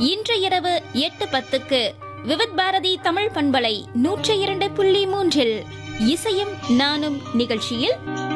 இன்று இரவு எட்டு பத்துக்கு விவித் பாரதி தமிழ் பண்பலை நூற்றி இரண்டு புள்ளி மூன்றில் இசையும் நானும் நிகழ்ச்சியில்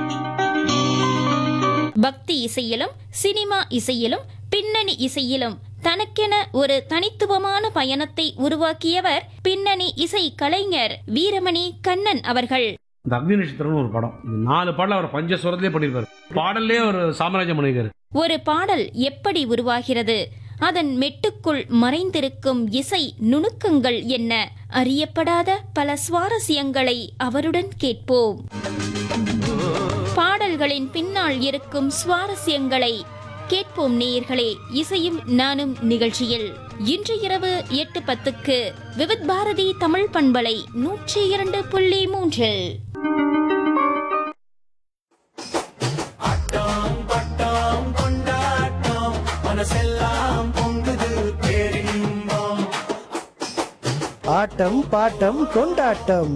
பக்தி இசையிலும் சினிமா இசையிலும் பின்னணி இசையிலும் தனக்கென ஒரு தனித்துவமான பயணத்தை உருவாக்கியவர் பின்னணி இசை கலைஞர் வீரமணி கண்ணன் அவர்கள் இந்த அக்னி நட்சத்திரம்னு ஒரு படம் இந்த நாலு பாடல் அவர் பஞ்சஸ்வரத்திலே பண்ணியிருப்பாரு பாடல்லே ஒரு சாம்ராஜ்யம் பண்ணியிருக்காரு ஒரு பாடல் எப்படி உருவாகிறது அதன் மெட்டுக்குள் மறைந்திருக்கும் இசை நுணுக்கங்கள் என்ன அறியப்படாத பல சுவாரஸ்யங்களை அவருடன் கேட்போம் பாடல்களின் பின்னால் இருக்கும் சுவாரஸ்யங்களை கேட்போம் நேயர்களே இசையும் நானும் நிகழ்ச்சியில் இன்று இரவு எட்டு பத்துக்கு விவித் பாரதி தமிழ் பண்பலை நூற்றி இரண்டு புள்ளி மூன்றில் ஆட்டம் பாட்டம் கொண்டாட்டம்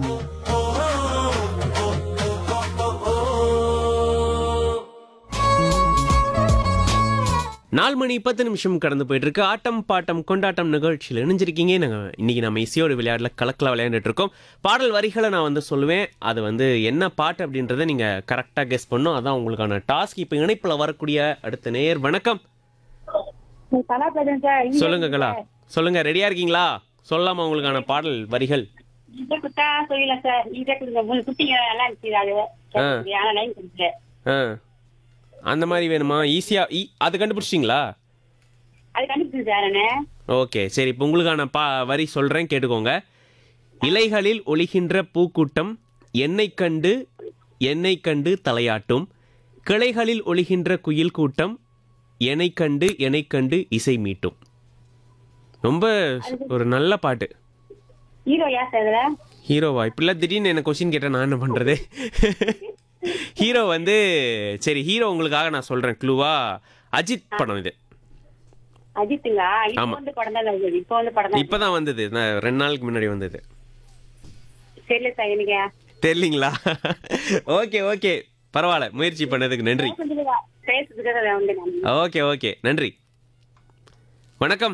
நாலு மணி பத்து நிமிஷம் கடந்து போயிட்டு இருக்கு ஆட்டம் பாட்டம் கொண்டாட்டம் நிகழ்ச்சியில் இணைஞ்சிருக்கீங்க நாங்கள் இன்னைக்கு நம்ம இசையோட விளையாடல கலக்கல விளையாண்டுட்டு இருக்கோம் பாடல் வரிகளை நான் வந்து சொல்லுவேன் அது வந்து என்ன பாட்டு அப்படின்றத நீங்க கரெக்டாக கெஸ் பண்ணும் அதான் உங்களுக்கான டாஸ்க் இப்போ இணைப்பில் வரக்கூடிய அடுத்த நேர் வணக்கம் கலா பேசுறேன் சார் இங்க சொல்லுங்க கலா சொல்லுங்க ரெடியா இருக்கீங்களா சொல்லலாமா உங்களுக்கான பாடல் வரிகள் இங்க குத்தா சொல்லல சார் இங்க கொடுங்க மூணு குட்டிங்க நல்லா இருந்துச்சு அது ஆ. ஆனா லைன் கொடுத்து ஆ அந்த மாதிரி வேணுமா ஈஸியா ஈ அது கண்டுபிடிச்சிங்களா அது கண்டுபிடிச்சு சார் நானு ஓகே சரி இப்போ உங்களுக்கான பா வரி சொல்கிறேன் கேட்டுக்கோங்க இலைகளில் ஒளிகின்ற பூக்கூட்டம் எண்ணெய் கண்டு எண்ணெய் கண்டு தலையாட்டும் கிளைகளில் ஒளிகின்ற குயில் கூட்டம் எனை கண்டு எனை கண்டு இசை மீட்டும் ரொம்ப ஒரு நல்ல பாட்டு ஹீரோ யா சார் இதுல ஹீரோவா இப்படிலாம் திடீர்னு என்ன கொஸ்டின் கேட்டால் நான் என்ன பண்ணுறது ஹீரோ வந்து சரி ஹீரோ உங்களுக்காக நான் சொல்கிறேன் க்ளூவா அஜித் படம் இது அஜித்துங்களா இப்போ ஆமா. வந்து படம் தான் வருது இப்போ வந்து படம் தான் இப்பதான் வந்தது நான் ரெண்டு நாளுக்கு முன்னாடி வந்தது தெரியல சார் எனக்கு தெரியலீங்களா ஓகே ஓகே பரவாயில்ல முயற்சி பண்ணதுக்கு நன்றி பேசுறதுக்கு பேசுறதுக்கு வந்து நான் ஓகே ஓகே நன்றி வணக்கம்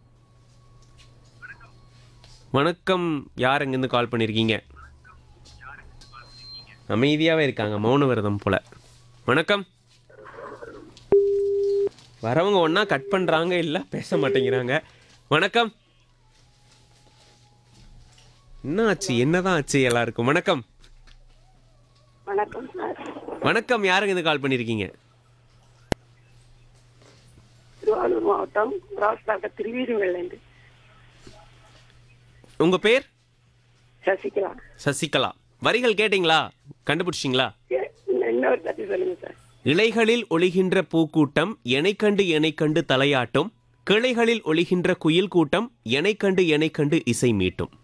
வணக்கம் யார் எங்கேருந்து கால் பண்ணியிருக்கீங்க அமைதியாகவே இருக்காங்க மௌன விரதம் போல வணக்கம் வரவங்க ஒன்றா கட் பண்ணுறாங்க இல்லை பேச மாட்டேங்கிறாங்க வணக்கம் என்ன ஆச்சு என்னதான் ஆச்சு எல்லாருக்கும் வணக்கம் வணக்கம் சார் வணக்கம் யாருங்க இருந்து கால் பண்ணியிருக்கீங்க திருவாரூர் மாவட்டம் ராஸ்தாக்க திருவீடுகள்லேருந்து உங்க பேர் சசிகலா சசிகலா வரிகள் கேட்டிங்களா கண்டுபிடிச்சிங்களா இன்னொரு தட்டி சொல்லுங்க சார் இலைகளில் ஒளிகின்ற பூக்கூட்டம் எனை கண்டு எனை கண்டு தலையாட்டும் கிளைகளில் ஒளிகின்ற குயில் கூட்டம் எனை கண்டு எனை கண்டு இசை மீட்டும்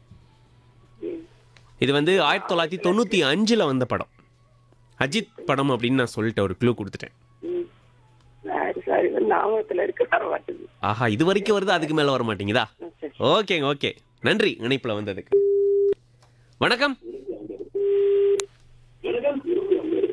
இது வந்து ஆயிரத்தி தொள்ளாயிரத்தி தொண்ணூத்தி அஞ்சுல வந்த படம் அஜித் படம் அப்படின்னு நான் சொல்லிட்டேன் ஒரு க்ளூ கொடுத்துட்டேன் சாரி சாரி ஞாபகத்தில் இருக்க தர மாட்டேங்குது ஆஹா இது வரைக்கும் வருது அதுக்கு மேல வர மாட்டேங்குதா ஓகேங்க ஓகே நன்றி இணைப்புல வந்ததுக்கு வணக்கம்